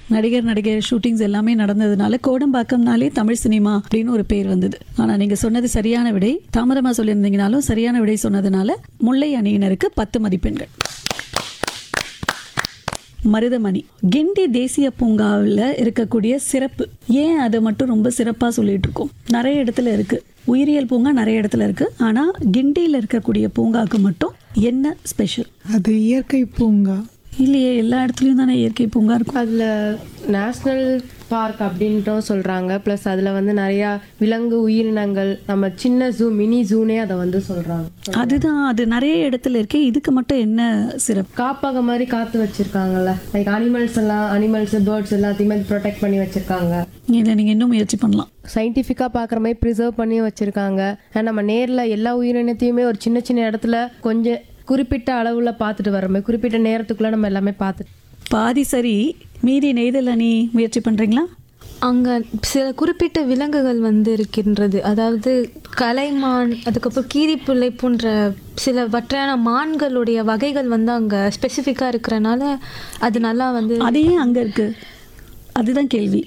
நடிகர் நடிகர் ஷூட்டிங்ஸ் எல்லாமே நடந்ததுனால கோடம்பாக்கம்னாலே தமிழ் சினிமா அப்படின்னு ஒரு பேர் வந்தது ஆனா நீங்க சொன்னது சரியான விடை தாமதமா சொல்லியிருந்தீங்கனாலும் சரியான விடை சொன்னதுனால முல்லை அணியினருக்கு பத்து மதிப்பெண்கள் மருதமணி கிண்டி தேசிய பூங்காவில் இருக்கக்கூடிய சிறப்பு ஏன் அதை மட்டும் ரொம்ப சிறப்பாக சொல்லிட்டு இருக்கோம் நிறைய இடத்துல இருக்கு உயிரியல் பூங்கா நிறைய இடத்துல இருக்கு ஆனா கிண்டியில் இருக்கக்கூடிய பூங்காவுக்கு மட்டும் என்ன ஸ்பெஷல் அது இயற்கை பூங்கா இல்லையே எல்லா இடத்துலையும் தானே இயற்கை பூங்கா இருக்கும் அதில் நேஷ்னல் பார்க் அப்படின்ட்டும் சொல்கிறாங்க ப்ளஸ் அதில் வந்து நிறையா விலங்கு உயிரினங்கள் நம்ம சின்ன ஜூ மினி ஜூனே அதை வந்து சொல்கிறாங்க அதுதான் அது நிறைய இடத்துல இருக்கே இதுக்கு மட்டும் என்ன சிறப்பு காப்பாக மாதிரி காத்து வச்சிருக்காங்கல்ல லைக் அனிமல்ஸ் எல்லாம் அனிமல்ஸ் பேர்ட்ஸ் எல்லாத்தையுமே ப்ரொடெக்ட் பண்ணி வச்சிருக்காங்க இதை நீங்க இன்னும் முயற்சி பண்ணலாம் சயின்டிஃபிக்காக பார்க்குற மாதிரி ப்ரிசர்வ் பண்ணி வச்சிருக்காங்க And நம்ம நேரில் எல்லா உயிரினத்தையுமே ஒரு சின்ன சின்ன இடத்துல கொஞ்சம் குறிப்பிட்ட அளவில் பார்த்துட்டு வர மாதிரி குறிப்பிட்ட நேரத்துக்குள்ள நம்ம எல்லாமே பார்த்துட்டு பாதி சரி மீதி நெய்தல் அணி முயற்சி பண்றீங்களா அங்கே சில குறிப்பிட்ட விலங்குகள் வந்து இருக்கின்றது அதாவது கலைமான் அதுக்கப்புறம் கீரிப்பிள்ளை போன்ற சில வற்றையான மான்களுடைய வகைகள் வந்து அங்கே ஸ்பெசிஃபிக்காக இருக்கிறனால அது நல்லா வந்து அது ஏன் அங்க இருக்கு அதுதான் கேள்வி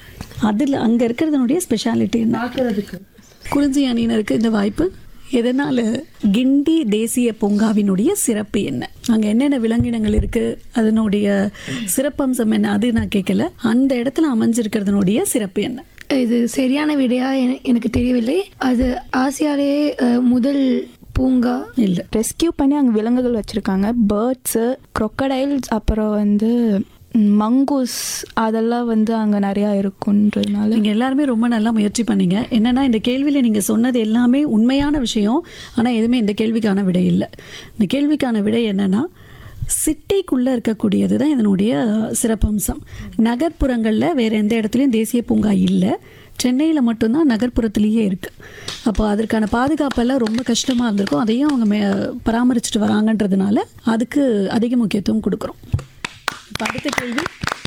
அதுல அங்க இருக்கிறதுனுடைய ஸ்பெஷாலிட்டி என்ன பார்க்குறதுக்கு குறிஞ்சி அணியினருக்கு இந்த வாய்ப்பு எதனால கிண்டி தேசிய பூங்காவினுடைய சிறப்பு என்ன அங்க என்னென்ன விலங்கினங்கள் இருக்கு அதனுடைய சிறப்பம்சம் என்ன அது நான் கேட்கல அந்த இடத்துல அமைஞ்சிருக்கிறதுனுடைய சிறப்பு என்ன இது சரியான விடையா என- எனக்கு தெரியவில்லை அது ஆசியாலேயே அஹ், முதல் பூங்கா இல்ல ரெஸ்கியூ பண்ணி அங்கே விலங்குகள் வச்சுருக்காங்க பேர்ட்ஸு crocodiles அப்புறம் வந்து மங்கூஸ் அதெல்லாம் வந்து அங்கே நிறையா இருக்குன்றதுனால நீங்க எல்லாருமே ரொம்ப நல்லா முயற்சி பண்ணீங்க என்னன்னா இந்த கேள்வியில நீங்க சொன்னது எல்லாமே உண்மையான விஷயம் ஆனா எதுவுமே இந்த கேள்விக்கான விடை இல்லை இந்த கேள்விக்கான விடை என்னன்னா சிட்டிக்குள்ள இருக்கக்கூடியது தான் இதனுடைய சிறப்பம்சம் நகர்ப்புறங்கள்ல வேற எந்த இடத்துலையும் தேசிய பூங்கா இல்லை சென்னையில் மட்டும்தான் நகர்ப்புறத்திலேயே இருக்கு அப்போ அதற்கான பாதுகாப்பெல்லாம் ரொம்ப கஷ்டமாக இருந்திருக்கும் அதையும் அவங்க மே பராமரிச்சுட்டு வராங்கன்றதுனால அதுக்கு அதிக முக்கியத்துவம் கொடுக்குறோம் இப்போ அடுத்த கேள்வி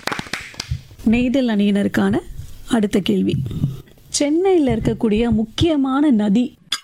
நெய்தல் அணியினருக்கான அடுத்த கேள்வி சென்னையில் இருக்கக்கூடிய முக்கியமான நதி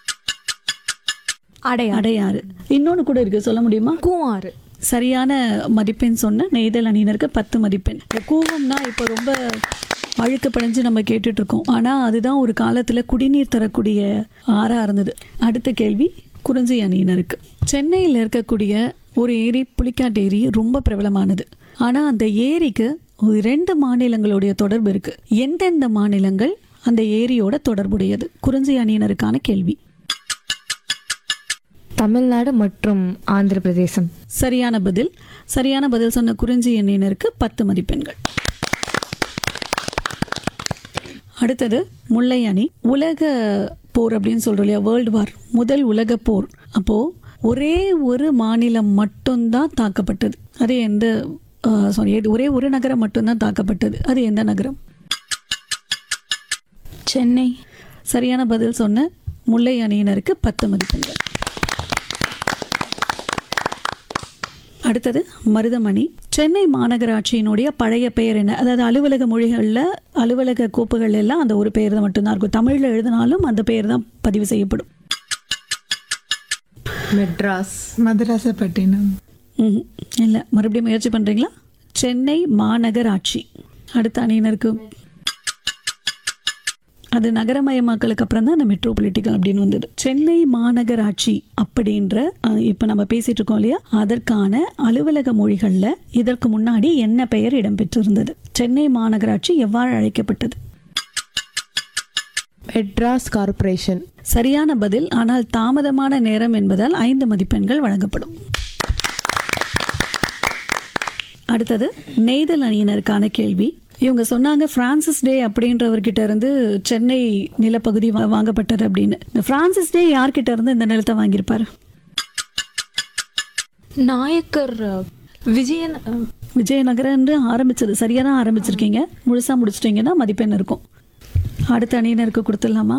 அடையா அடையாறு இன்னொன்று கூட இருக்கு சொல்ல முடியுமா கூவாறு சரியான மதிப்பெண் சொன்ன நெய்தல் அணியினருக்கு பத்து மதிப்பெண் இந்த கூவம்னா இப்போ ரொம்ப அழுக்கு படைஞ்சு நம்ம கேட்டுட்டு இருக்கோம் ஆனால் அதுதான் ஒரு காலத்தில் குடிநீர் தரக்கூடிய ஆறா இருந்தது அடுத்த கேள்வி குறிஞ்சி அணியினருக்கு சென்னையில் இருக்கக்கூடிய ஒரு ஏரி புலிக்காட்டு ஏரி ரொம்ப பிரபலமானது ஆனால் அந்த ஏரிக்கு ஒரு ரெண்டு மாநிலங்களுடைய தொடர்பு இருக்கு எந்தெந்த மாநிலங்கள் அந்த ஏரியோட தொடர்புடையது குறிஞ்சி அணியினருக்கான கேள்வி தமிழ்நாடு மற்றும் ஆந்திர பிரதேசம் சரியான பதில் சரியான பதில் சொன்ன குறிஞ்சி எண்ணினருக்கு பத்து மதிப்பெண்கள் அடுத்தது முல்லை அணி உலக போர் அப்படின்னு சொல்றோம் இல்லையா வேர்ல்டு வார் முதல் உலக போர் அப்போ ஒரே ஒரு மாநிலம் மட்டும்தான் தாக்கப்பட்டது அது எந்த சாரி ஒரே ஒரு நகரம் மட்டும்தான் தாக்கப்பட்டது அது எந்த நகரம் சென்னை சரியான பதில் சொன்ன முல்லை அணியினருக்கு பத்து மதிப்பெண்கள் அடுத்தது மருதமணி சென்னை மாநகராட்சியினுடைய பழைய பெயர் என்ன அதாவது அலுவலக மொழிகளில் அலுவலக கோப்புகள் எல்லாம் அந்த ஒரு பெயர் தான் மட்டும்தான் இருக்கும் தமிழில் எழுதினாலும் அந்த பெயர் தான் பதிவு செய்யப்படும் மெட்ராஸ் மதராசப்பட்டினம் ம்ஹும். இல்லை மறுபடியும் முயற்சி பண்ணுறீங்களா சென்னை மாநகராட்சி அடுத்த அணியினருக்கு அது நகரமயமாக்கலுக்கு அப்புறம் தான் அந்த மெட்ரோபொலிட்டிக்கல் அப்படின்னு வந்தது சென்னை மாநகராட்சி அப்படின்ற அஹ், இப்ப நம்ம பேசிட்டு இருக்கோம் இல்லையா அதற்கான அலுவலக மொழிகள்ல இதற்கு முன்னாடி என்ன பெயர் இடம்பெற்றிருந்தது சென்னை மாநகராட்சி எவ்வாறு அழைக்கப்பட்டது மெட்ராஸ் கார்ப்பரேஷன் சரியான பதில் ஆனால் தாமதமான நேரம் என்பதால் ஐந்து மதிப்பெண்கள் வழங்கப்படும் அடுத்தது நெய்தல் அணியினருக்கான கேள்வி இவங்க சொன்னாங்க பிரான்சிஸ் டே அப்படின்றவர்கிட்ட இருந்து சென்னை நிலப்பகுதி வா- வாங்கப்பட்டது அப்படின்னு இந்த பிரான்சிஸ் டே யார்கிட்ட இருந்து இந்த நிலத்தை வாங்கியிருப்பாரு நாயக்கர் விஜயன் அஹ், விஜயநகரம்னு ஆரம்பிச்சது சரியா தான் ஆரம்பிச்சிருக்கீங்க முழுசா முடிச்சிட்டீங்கன்னா மதிப்பெண் இருக்கும் அடுத்த அணியினருக்கு கொடுத்துடலாமா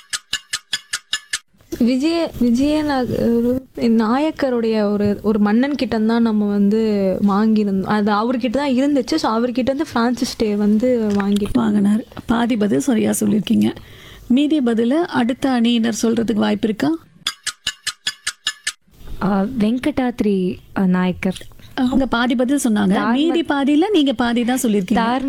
விஜய விஜயநகர் நாயக்கருடைய ஒரு ஒரு மன்னன் கிட்ட தான் நம்ம வந்து வாங்கியிருந்தோம் அது அவர்கிட்ட தான் இருந்துச்சு ஸோ அவர்கிட்ட இருந்து பிரான்சிஸ் டே வந்து வாங்கிட்டோம் வாங்கினார் பாதி பதில் சரியா சொல்லியிருக்கீங்க மீதி பதில அடுத்த அணியினர் சொல்றதுக்கு வாய்ப்பு இருக்கா ஆ, வெங்கடாத்ரி ஆ, நாயக்கர் அவங்க பாதி பதில் சொன்னாங்க மீதி பாதியில நீங்க பாதி தான் சொல்லியிருக்கீங்க தார்